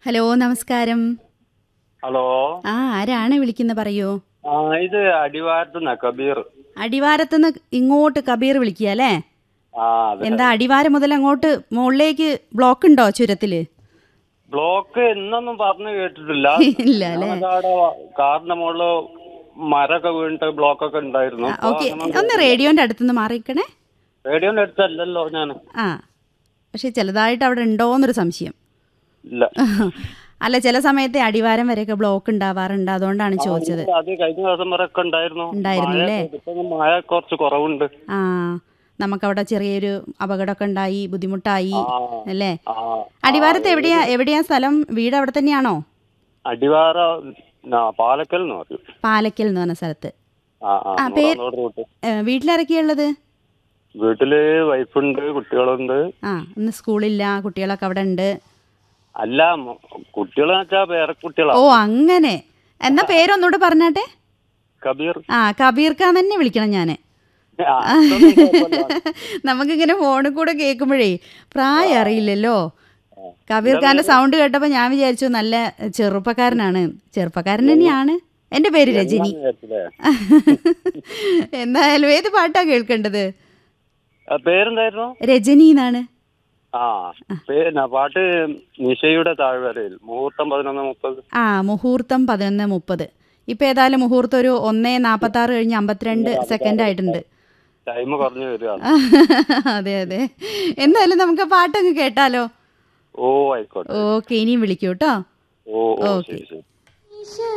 Hello നമസ്കാരം hello ആ ആരാണ് വിളിക്കുന്നത് പറയൂ ആ ഇത് അടിവാരത്തുനിന്നാ കബീർ അടിവാരത്തുനിന്ന് ഇങ്ങോട്ട് കബീർ വിളിക്കുക അല്ലേ ആ അതെ എന്താ അടിവാരം മുതൽ അങ്ങോട്ട് മുകളിലേക്ക് ബ്ലോക്ക് ഉണ്ടോ ചുരത്തില് ബ്ലോക്ക് എന്നൊന്നും പറഞ്ഞു കേട്ടിട്ടില്ല ഇല്ല അല്ലേ ഞങ്ങളുടെ കാറിന്റെ മുകളില് മരമൊക്കെ വീണിട്ട് ബ്ലോക്ക് ഒക്കെ ഉണ്ടായിരുന്നു ഇപ്പൊ ഓക്കെ അങ്ങനെ ഒന്ന് റേഡിയോന്റെ അടുത്തുനിന്ന് മാറിക്കണേ റേഡിയോന്റെ അടുത്തല്ലല്ലോ ഞാൻ ആ പക്ഷെ ചിലതായിട്ട് അവിടെ ഉണ്ടോന്നൊരു സംശയം ഇല്ല അല്ല ചില സമയത്തെ അടിവാരം വരെയൊക്കെ ബ്ലോക്ക് ഉണ്ടാവാറുണ്ട് അതുകൊണ്ടാണ് ചോദിച്ചത് അത് കഴിഞ്ഞ ദിവസം വരെ ഒക്കെ ഉണ്ടായിരുന്നു ഉണ്ടായിരുന്നു മഴ അല്ലേ? ഇപ്പൊ മഴ കുറച്ച് കുറവുണ്ട് ആ നമുക്കവിടെ ചെറിയൊരു അപകടമൊക്കെ ഉണ്ടായി ബുദ്ധിമുട്ടായി ആ അല്ലേ ആ അടിവാരത്ത് എവിടെയാ എവിടെയാ സ്ഥലം വീട് അവിടെ തന്നെയാണോ അടിവാര ആ, പാലക്കൽ എന്ന് പറയും പാലക്കൽ എന്ന് പറഞ്ഞ സ്ഥലത്ത് ആ ആ ആ, പേര്- മൂന്നാർ റൂട്ട് ഏ, വീട്ടിലിറക്കിയുള്ളത് വീട്ടില് വൈഫുണ്ട് കുട്ടികളുണ്ട് ആ ഇന്ന് സ്കൂളില്ല കുട്ടികളൊക്കെ അവിടെ ഉണ്ട് അല്ല കുട്ടികളെന്ന് വെച്ചാ പേരെ കുട്ടികളാ ഓ അങ്ങനെ എന്നാ പേരൊന്നുകൂടെ പറഞ്ഞാട്ടെ കബീർ ആ കബീർ ഖാൻ തന്നെ വിളിക്കണം ഞാൻ ആ, അതൊന്നും കുഴപ്പമില്ല. നമുക്കിങ്ങനെ ഫോണിൽ കൂടെ കേൾക്കുമ്പോഴേ പ്രായം അറിയില്ലല്ലോ കബീർ ഖാന്റെ സൗണ്ട് കേട്ടപ്പോൾ ഞാൻ വിചാരിച്ചു നല്ല ചെറുപ്പക്കാരനാണ് ചെറുപ്പക്കാരൻ തന്നെയാണ് എൻ്റെ പേര് രജനി വിചാരിച്ചില്ലേ? എന്തായാലും ഏത് പാട്ടാ കേൾക്കേണ്ടത് ആ, പേരെന്തായിരുന്നു രജനി എന്നാണ് ആ പേര് പാട്ട് നിശയുടെ താഴ്വരയിൽ മുഹൂർത്തം പതിനൊന്ന് മുപ്പത് ആ മുഹൂർത്തം പതിനൊന്ന് മുപ്പത് ഇപ്പം ഏതായാലും മുഹൂർത്തം ഒരു ഒന്നേ നാൽപ്പത്തി ആറ് കഴിഞ്ഞ് അമ്പത്തിരണ്ട് സെക്കൻഡ് ആയിട്ടുണ്ട് ടൈം കുറഞ്ഞു വരികയാണ് അതെ അതെ എന്തായാലും നമുക്ക് ആ പാട്ടങ്ങ് കേട്ടാലോ ഓ ആയിക്കോട്ടെ ഓക്കെ ഇനിയും വിളിക്കൂ കേട്ടോ ഓ ഓ ഓക്കേ. ശരി ശരി